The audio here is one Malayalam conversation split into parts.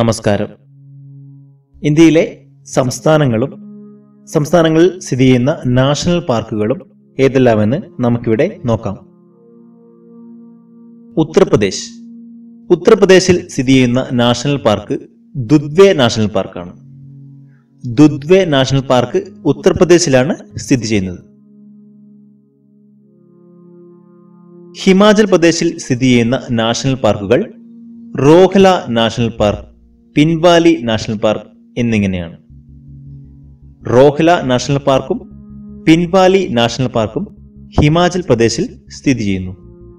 നമസ്കാരം ഇന്ത്യയിലെ സംസ്ഥാനങ്ങളും സംസ്ഥാനങ്ങളിൽ സ്ഥിതി ചെയ്യുന്ന നാഷണൽ പാർക്കുകളും ഏതെല്ലാമെന്ന് നമുക്കിവിടെ നോക്കാം ഉത്തർപ്രദേശ് ഉത്തർപ്രദേശിൽ സ്ഥിതി ചെയ്യുന്ന നാഷണൽ പാർക്ക് ദുദ്വേ നാഷണൽ പാർക്കാണ് ദുദ്വേ നാഷണൽ പാർക്ക് ഉത്തർപ്രദേശിലാണ് സ്ഥിതി ചെയ്യുന്നത് ഹിമാചൽ പ്രദേശിൽ സ്ഥിതി ചെയ്യുന്ന നാഷണൽ പാർക്കുകൾ Rohla national park Pin Valley national park എന്നിങ്ങനെയാണ് റോഹ്ല നാഷണൽ പാർക്കും പിൻവാലി നാഷണൽ പാർക്കും ഹിമാചൽ പ്രദേശിൽ സ്ഥിതി ചെയ്യുന്നു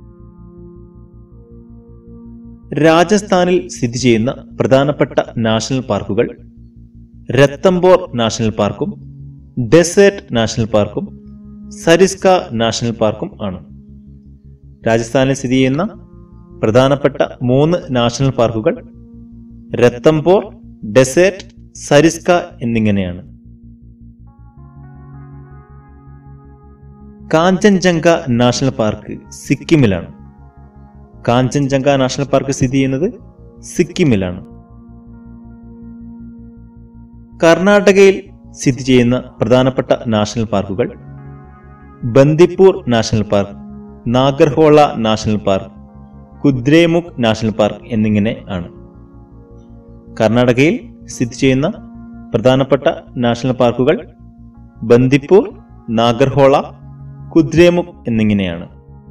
രാജസ്ഥാനിൽ സ്ഥിതി ചെയ്യുന്ന പ്രധാനപ്പെട്ട നാഷണൽ പാർക്കുകൾ രത്തംബോർ നാഷണൽ പാർക്കും ഡെസേർട്ട് നാഷണൽ പാർക്കും സരിസ്ക നാഷണൽ പാർക്കും ആണ് രാജസ്ഥാനിൽ സ്ഥിതി ചെയ്യുന്ന പ്രധാനപ്പെട്ട മൂന്ന് നാഷണൽ പാർക്കുകൾ രത്തംബോർ ഡെസേർട്ട് സരിസ്ക എന്നിങ്ങനെയാണ് കാഞ്ചൻജംഗ നാഷണൽ പാർക്ക് സിക്കിമിലാണ് കാഞ്ചൻജംഗ നാഷണൽ പാർക്ക് സ്ഥിതി ചെയ്യുന്നത് സിക്കിമിലാണ് കർണാടകയിൽ സ്ഥിതി ചെയ്യുന്ന പ്രധാനപ്പെട്ട നാഷണൽ പാർക്കുകൾ Bandipur national park Nagarhole national park Kudremukh national park എന്നിങ്ങനെ ആണ് കർണാടകയിൽ സ്ഥിതി ചെയ്യുന്ന പ്രധാനപ്പെട്ട നാഷണൽ പാർക്കുകൾ ബന്ദിപ്പൂർ നാഗർഹോള കുദ്രേമുഖ് എന്നിങ്ങനെയാണ്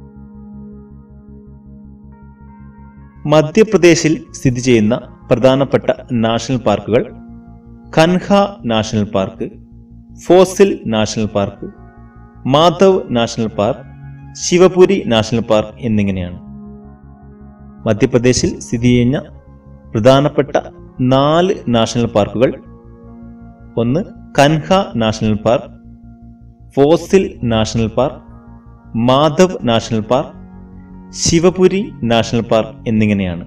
മധ്യപ്രദേശിൽ സ്ഥിതി ചെയ്യുന്ന പ്രധാനപ്പെട്ട നാഷണൽ പാർക്കുകൾ Kanha national park fossil national park Madhav national park Shivpuri national park എന്നിങ്ങനെയാണ് മധ്യപ്രദേശിൽ സ്ഥിതി ചെയ്യുന്ന പ്രധാനപ്പെട്ട നാല് നാഷണൽ പാർക്കുകൾ ഒന്ന് Kanha national park fossil national park Madhav national park Shivpuri national park എന്നിങ്ങനെയാണ്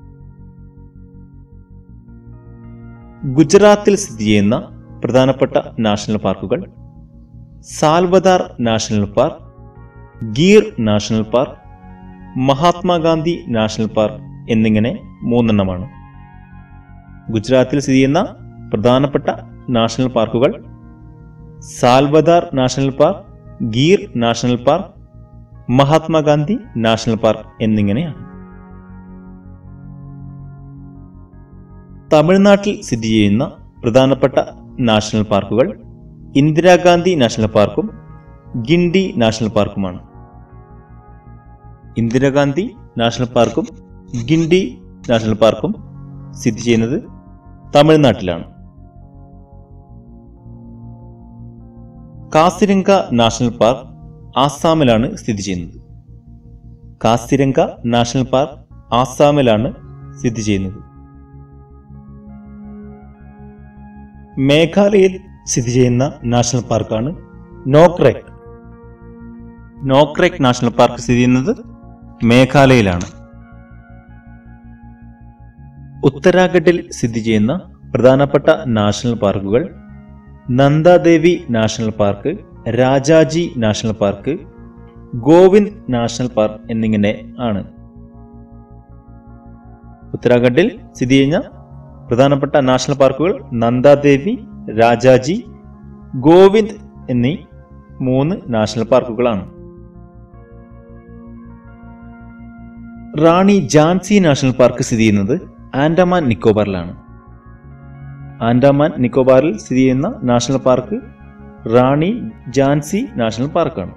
ഗുജറാത്തിൽ സ്ഥിതി ചെയ്യുന്ന പ്രധാനപ്പെട്ട നാഷണൽ പാർക്കുകൾ Salvadar national park Gir national park Mahatma Gandhi national park എന്നിങ്ങനെ മൂന്നെണ്ണമാണ് ഗുജറാത്തിൽ സ്ഥിതി ചെയ്യുന്ന പ്രധാനപ്പെട്ട നാഷണൽ പാർക്കുകൾ Salvadar national park Gir national park Mahatma Gandhi national park എന്നിങ്ങനെയാണ് തമിഴ്നാട്ടിൽ സ്ഥിതി ചെയ്യുന്ന പ്രധാനപ്പെട്ട നാഷണൽ പാർക്കുകൾ ഇന്ദിരാഗാന്ധി നാഷണൽ പാർക്കും ഗിണ്ടി നാഷണൽ പാർക്കുമാണ് ഇന്ദിരാഗാന്ധി നാഷണൽ പാർക്കും ഗിണ്ടി നാഷണൽ പാർക്കും സ്ഥിതി ചെയ്യുന്നത് തമിഴ്നാട്ടിലാണ് കാസിരംഗ നാഷണൽ പാർക്ക് ആസാമിലാണ് സ്ഥിതി ചെയ്യുന്നത് കാസിരംഗ നാഷണൽ പാർക്ക് ആസാമിലാണ് സ്ഥിതി ചെയ്യുന്നത് മേഘാലയയിൽ സ്ഥിതി ചെയ്യുന്ന നാഷണൽ പാർക്കാണ് നോക്രേക്ക് നോക്രേക്ക് നാഷണൽ പാർക്ക് സ്ഥിതി ചെയ്യുന്നത് മേഘാലയയിലാണ് ഉത്തരാഖണ്ഡിൽ സ്ഥിതി ചെയ്യുന്ന പ്രധാനപ്പെട്ട നാഷണൽ പാർക്കുകൾ Nanda Devi national park Rajaji national park Govind national park എന്നിങ്ങനെ ആണ് ഉത്തരാഖണ്ഡിൽ സ്ഥിതി ചെയ്യുന്ന പ്രധാനപ്പെട്ട നാഷണൽ പാർക്കുകൾ നന്ദാദേവി രാജാജി ഗോവിന്ദ് എന്നീ മൂന്ന് നാഷണൽ പാർക്കുകളാണ് റാണി ജാൻസി നാഷണൽ പാർക്ക് സ്ഥിതി ചെയ്യുന്നത് ആൻഡമാൻ നിക്കോബാറിലാണ് ആൻഡമാൻ നിക്കോബാറിൽ സ്ഥിതി ചെയ്യുന്ന national park Rani Jhansi national പാർക്കാണ്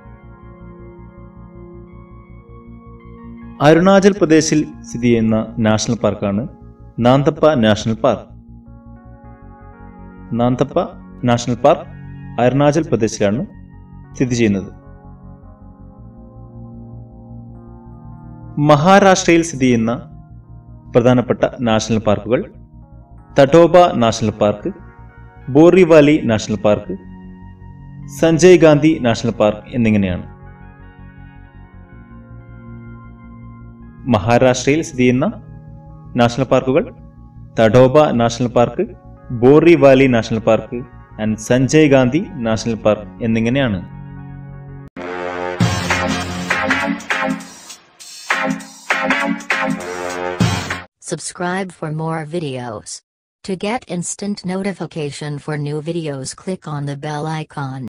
അരുണാചൽ പ്രദേശിൽ സ്ഥിതി ചെയ്യുന്ന നാഷണൽ പാർക്കാണ് Namdapha national park Namdapha national park Arunachal പ്രദേശിലാണ് സ്ഥിതി ചെയ്യുന്നത് മഹാരാഷ്ട്രയിൽ സ്ഥിതി ചെയ്യുന്ന പ്രധാനപ്പെട്ട നാഷണൽ പാർക്കുകൾ Tadoba national park Borivali national park Sanjay Gandhi national park എന്നിങ്ങനെയാണ് മഹാരാഷ്ട്രയിൽ സ്ഥിതി ചെയ്യുന്ന നാഷണൽ പാർക്കുകൾ Tadoba national park Borivali national park and Sanjay Gandhi national park എന്നിങ്ങനെയാണ് Subscribe for more videos. To get instant notification for new videos click on the bell icon.